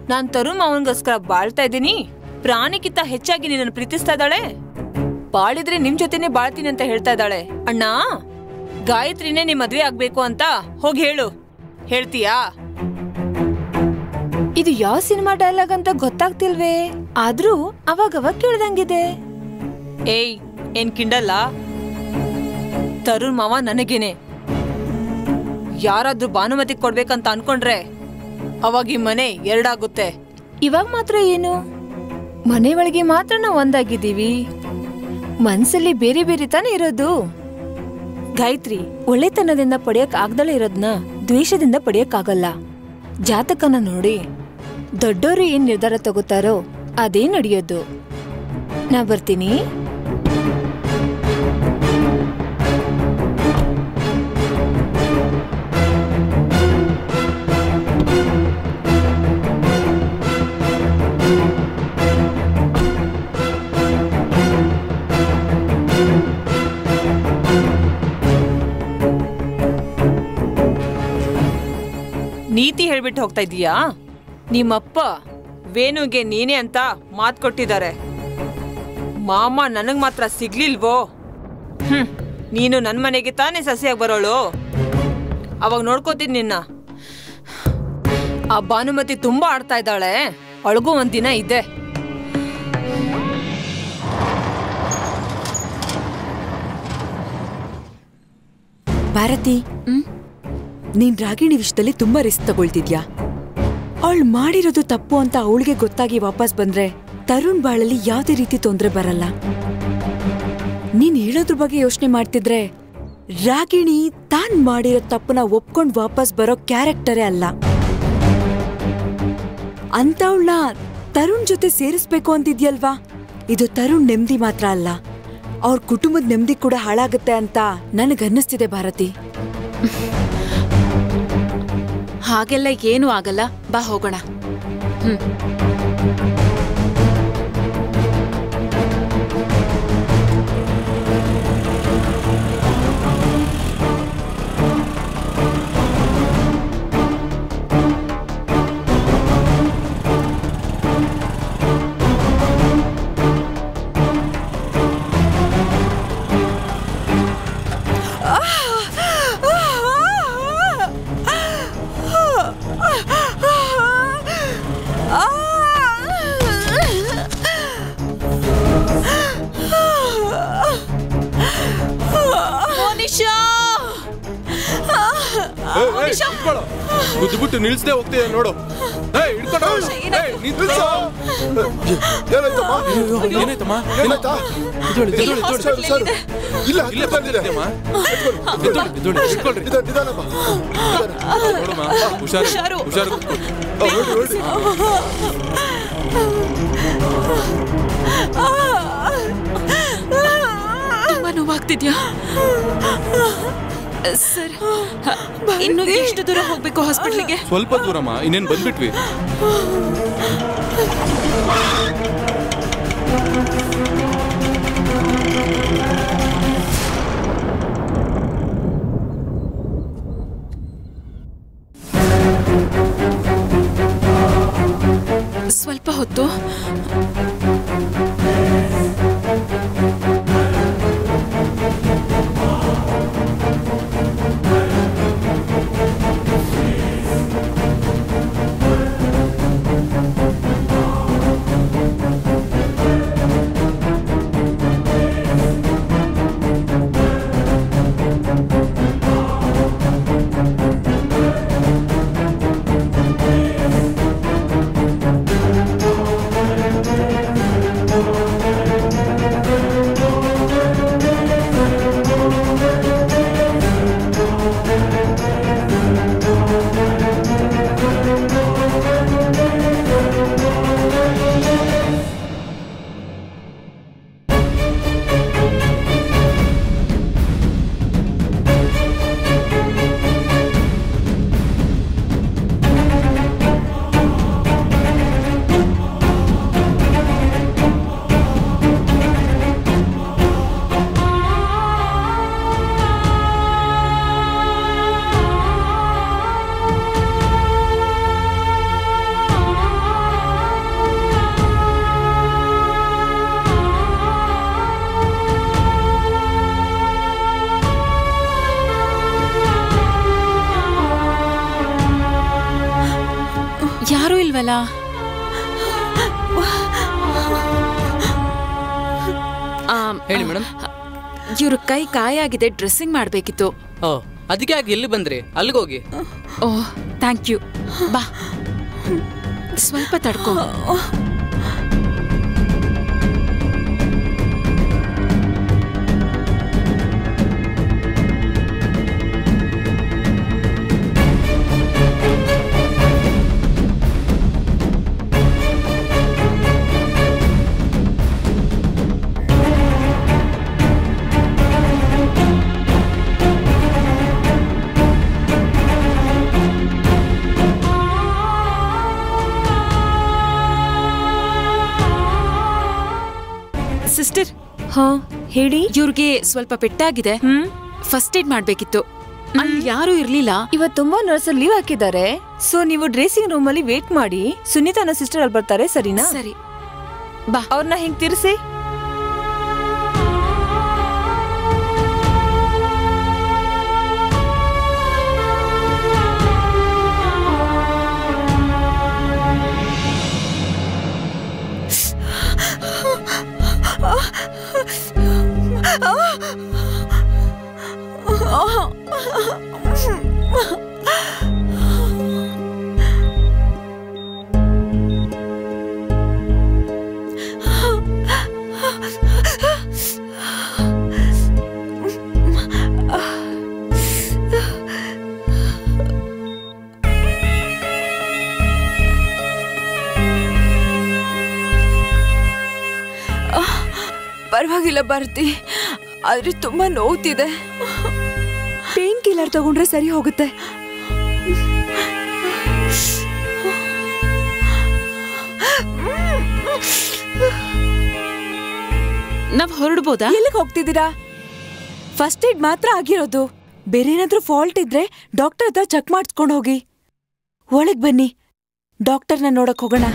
ನಾನ್ ತರುಣ್ ಮಾವನ್ಗೋಸ್ಕರ ಬಾಳ್ತಾ ಇದ್ದೀನಿ ಪ್ರಾಣಿಗಿಂತ ಹೆಚ್ಚಾಗಿ ನಿನ್ನನ್ನು ಪ್ರೀತಿಸ್ತಾ ಇದ್ದಾಳೆ ಬಾಳಿದ್ರೆ ನಿಮ್ ಜೊತೆನೆ ಬಾಳ್ತೀನಿ ಅಂತ ಹೇಳ್ತಾ ಇದ್ದಾಳೆ ಅಣ್ಣ ಗಾಯತ್ರಿನೇ ನಿಮ್ ಮದ್ವೆ ಆಗ್ಬೇಕು ಅಂತ ಹೋಗಿ ಹೇಳು ಹೇಳ್ತೀಯಾ ಇದು ಯಾವ ಸಿನಿಮಾ ಡೈಲಾಗ್ ಅಂತ ಗೊತ್ತಾಗ್ತಿಲ್ವೇ ಆದ್ರೂ ಅವಾಗವಾಗ ಕೇಳ್ದಂಗಿದೆ ಏಯ್ ಏನ್ ಕಿಂಡಲ್ಲ ತರುಣ್ ಮಾವ ನನಗೇನೆ ಯಾರಾದ್ರೂ ಭಾನುಮತಿ ಕೊಡ್ಬೇಕಂತ ಅನ್ಕೊಂಡ್ರೆ ಅವಾಗ ಈ ಮನೆ ಎರಡಾಗುತ್ತೆ ಇವಾಗ ಮಾತ್ರ ಏನು ಮನೆ ಒಳಗೆ ಮಾತ್ರ ನಾವು ಒಂದಾಗಿದ್ದೀವಿ ಮನ್ಸಲ್ಲಿ ಬೇರೆ ಬೇರೆ ತಾನೇ ಇರೋದು ಗಾಯತ್ರಿ ಒಳ್ಳೆತನದಿಂದ ಪಡೆಯಕ್ ಆಗ್ದಲೇ ಇರೋದ್ನ ದ್ವೇಷದಿಂದ ಪಡೆಯಕ್ ಆಗಲ್ಲ ಜಾತಕನ ನೋಡಿ ದೊಡ್ಡೋರು ಏನ್ ನಿರ್ಧಾರ ತಗೋತಾರೋ ಅದೇ ನಡೆಯೋದು ನಾ ಬರ್ತೀನಿ ನೀತಿ ಹೇಳ್ಬಿಟ್ಟು ಹೋಗ್ತಾ ಇದೀಯಾ ನಿಮ್ಮಪ್ಪ ವೇಣುಗೆ ನೀನೇ ಅಂತ ಮಾತ್ ಕೊಟ್ಟಿದ್ದಾರೆ ಮಾಮ ನನಗ್ ಮಾತ್ರ ಸಿಗ್ಲಿಲ್ವೋ ಹ್ಮ್ ನೀನು ನನ್ ಮನೆಗೆ ತಾನೇ ಸಸಿಯಾಗಿ ಬರೋಳು ಅವಾಗ ನೋಡ್ಕೋತೀನಿ ನಿನ್ನ ಆ ಭಾನುಮತಿ ತುಂಬಾ ಆಡ್ತಾ ಇದ್ದಾಳೆ ಅಳಗೂ ಒಂದಿನ ಇದೆ ಭಾರತಿ ನೀನ್ ರಾಗಿಣಿ ವಿಷಯದಲ್ಲಿ ತುಂಬಾ ರಿಸ್ಕ್ ತಗೊಳ್ತಿದ್ಯಾ ಅವಳು ಮಾಡಿರೋದು ತಪ್ಪು ಅಂತ ಅವಳಿಗೆ ಗೊತ್ತಾಗಿ ವಾಪಸ್ ಬಂದ್ರೆ ತರುಣ್ ಬಾಳಲ್ಲಿ ಯಾವ್ದೇ ರೀತಿ ತೊಂದ್ರೆ ಬರಲ್ಲ ನೀನ್ ಹೇಳೋದ್ರ ಬಗ್ಗೆ ಯೋಚನೆ ಮಾಡ್ತಿದ್ರೆ ರಾಗಿಣಿ ತಾನ್ ಮಾಡಿರೋ ತಪ್ಪನ್ನ ಒಪ್ಕೊಂಡ್ ವಾಪಸ್ ಬರೋ ಕ್ಯಾರೆಕ್ಟರೇ ಅಲ್ಲ ಅಂತವಳ ತರುಣ್ ಜೊತೆ ಸೇರಿಸ್ಬೇಕು ಅಂತಿದ್ಯಲ್ವಾ ಇದು ತರುಣ್ ನೆಮ್ಮದಿ ಮಾತ್ರ ಅಲ್ಲ ಅವ್ರ ಕುಟುಂಬದ ನೆಮ್ಮದಿ ಕೂಡ ಹಾಳಾಗುತ್ತೆ ಅಂತ ನನಗನ್ನಿಸ್ತಿದೆ ಭಾರತಿ ಹಾಗೆಲ್ಲ ಏನೂ ಆಗಲ್ಲ ಬಾ ಹೋಗೋಣ ಹ್ಮ್ ಮೋನಿಶಾ ಗುದ್ದುಬಿಟ್ಟು ನಿಲ್ಸದೆ ಹೋಗ್ತಿದೆ ನೋಡು ಏಯ್, ಹಿಡ್ಕೊಂಡು ಹೋಗು. ಏಯ್, ನಿಂತ್ಕೊ. ಏನಾಯ್ತಮ್ಮ ಏನಾಯ್ತಾ? ಎದ್ದೇಳು, ಎದ್ದೇಳು, ಎದ್ದೇಳು. ಸರ್, ಸರ್, ಇಲ್ಲ ಇಲ್ಲೇ ಬಂದಿದೆ ಬಂದಿದ್ಯಮ್ಮ ಎದ್ದೇಳು, ಎದ್ದೇಳು, ಹಿಡ್ಕೊಳ್ರಿ. ನಿಧಾನ, ನಿಧಾನಮ್ಮ. ನಿಧಾನ. ನೋಡಮ್ಮ ಹುಷಾರು ಹುಷಾರು. ಹುಷಾರು ಆ, ಹೊರಡಿ, ಹೊರಡಿ. ತುಂಬಾ ನೋವಾಗ್ತಿದ್ಯಾ ಸರ್ ಇನ್ನು ಎಷ್ಟು ದೂರ ಹೋಗ್ಬೇಕು ಹಾಸ್ಪಿಟ್ಲಿಗೆ ಸ್ವಲ್ಪ ದೂರಮ್ಮ ಇನ್ನೇನ್ ಬಂದ್ಬಿಟ್ವಿ ಸ್ವಲ್ಪ ಹೊತ್ತು ಇಲ್ವಲ್ಲ ಹೇಳಿ ಮೇಡಮ್ ಇವ್ರ ಕೈ ಕಾಯಾಗಿದೆ ಡ್ರೆಸ್ಸಿಂಗ್ ಮಾಡ್ಬೇಕಿತ್ತು ಓ ಅದಕ್ಕೆ ಯಾಕೆ ಎಲ್ಲಿ ಬಂದ್ರಿ ಅಲ್ಲಿಗೋಗಿ ಓಹ್ ಥ್ಯಾಂಕ್ ಯು ಬಾ ಸ್ವಲ್ಪ ತಡ್ಕೊ ಸಿಸ್ಟರ್ ಹಾ ಹೇಳಿ ಇವ್ರಿಗೆ ಸ್ವಲ್ಪ ಪೆಟ್ಟಾಗಿದೆ ಹ್ಮ್ ಫಸ್ಟ್ ಏಡ್ ಮಾಡ್ಬೇಕಿತ್ತು ಅಲ್ಲಿ ಯಾರು ಇರ್ಲಿಲ್ಲ ಇವತ್ ತುಂಬಾ ನರ್ಸ್ ಲೀವ್ ಹಾಕಿದ್ದಾರೆ ಸೊ ನೀವು ಡ್ರೆಸ್ಸಿಂಗ್ ರೂಮ್ ಅಲ್ಲಿ ವೇಟ್ ಮಾಡಿ ಸುನೀತಾ ಅನ್ನೋ ಸಿಸ್ಟರ್ ಅಲ್ಲಿ ಬರ್ತಾರೆ ಸರಿನಾ ಸರಿ ಬಾ ಅವ್ರನ್ನ ಹಿಂಗ್ ತಿರ್ಸಿ ಪರವಾಗಿಲ್ಲ ಭಾರತಿ ಆದ್ರೆ ತುಂಬಾ ನೋವ್ತಿದೆ ಪೇನ್ ಕಿಲ್ಲರ್ ತಗೊಂಡ್ರೆ ಸರಿ ಹೋಗುತ್ತೆ ನಾವ್ ಹೊರಡ್ಬೋದಾ ಎಲ್ಲಿಗೆ ಹೋಗ್ತಿದ್ದೀರಾ ಫಸ್ಟ್ ಏಡ್ ಮಾತ್ರ ಆಗಿರೋದು ಬೇರೆ ಏನಾದ್ರೂ ಫಾಲ್ಟ್ ಇದ್ರೆ ಡಾಕ್ಟರ್ ಹತ್ರ ಚೆಕ್ ಮಾಡಿಸ್ಕೊಂಡು ಹೋಗಿ ಒಳಗ್ ಬನ್ನಿ ಡಾಕ್ಟರ್ನ ನೋಡಕ್ ಹೋಗೋಣ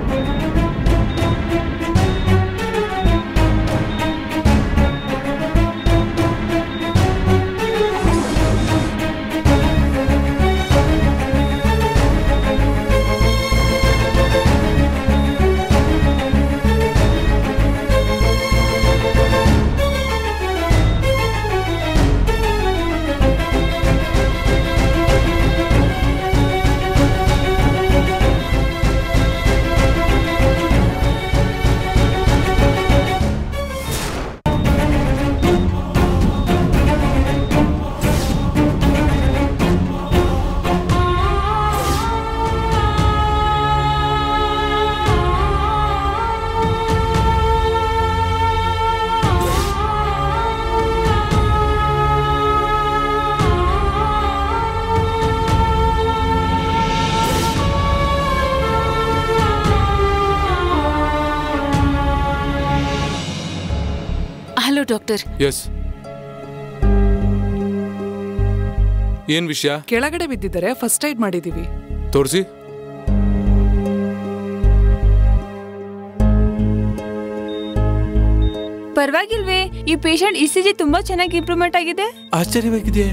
ಹಲೋ ಡಾಕ್ಟರ್ ಎಸ್ ಏನ್ ವಿಷಯ ಕೆಳಗಡೆ ಬಿದ್ದಿದ್ದಾರೆ ಫಸ್ಟ್ ಏಡ್ ಮಾಡಿದೀವಿ ತೋರಿಸಿ ಪರವಾಗಿಲ್ವೇ ಈ ಪೇಷಂಟ್ ಇ ಸಿ ಜಿ ತುಂಬಾ ಚೆನ್ನಾಗಿ ಇಂಪ್ರೂವ್ಮೆಂಟ್ ಆಗಿದೆ ಆಶ್ಚರ್ಯವಾಗಿದೆ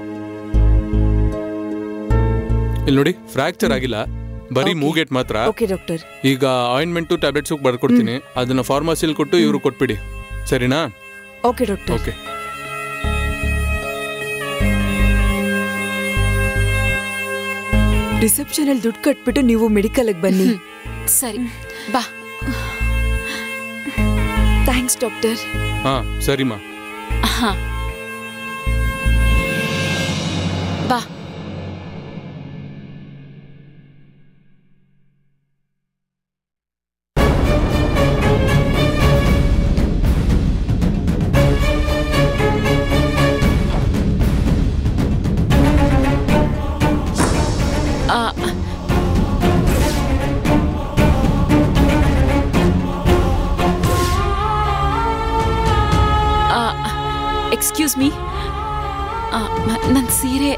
ಇಲ್ಲಿ ನೋಡಿ ಫ್ರಾಕ್ಚರ್ ಆಗಿಲ್ಲ ಬರೀ ಮೂಗೇಟ್ ಮಾತ್ರ ಓಕೆ ಡಾಕ್ಟರ್ ಈಗ ಆಯಿಂಟ್ಮೆಂಟ್ ಟ್ಯಾಬ್ಲೆಟ್ಸ್ ಬರ್ಕೊಡ್ತೀನಿ ಅದನ್ನ ಫಾರ್ಮಸಿಲ್ ಕೊಟ್ಟು ಇವ್ರು ಕೊಟ್ಬಿಡಿ ಸರಿನಾ ಓಕೆ ಡಾಕ್ಟರ್ ಓಕೆ ರಿಸೆಪ್ಷನ್ ಅಲ್ಲಿ ದುಡ್ಡು ಕಟ್ಬಿಟ್ಟು ನೀವು ಮೆಡಿಕಲ್ ಬನ್ನಿ ಸರಿ ಬಾ ಥ್ಯಾಂಕ್ಸ್ ಡಾಕ್ಟರ್ ಹಾ ಸರಿಮಾ ಹಾ ಬಾ ಆ, ಎಕ್ಸ್ಕ್ಯೂಸ್ ಮೀ ನನ್ನ ಸೀರೆ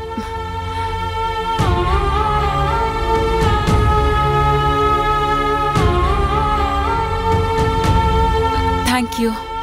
ಥ್ಯಾಂಕ್ ಯು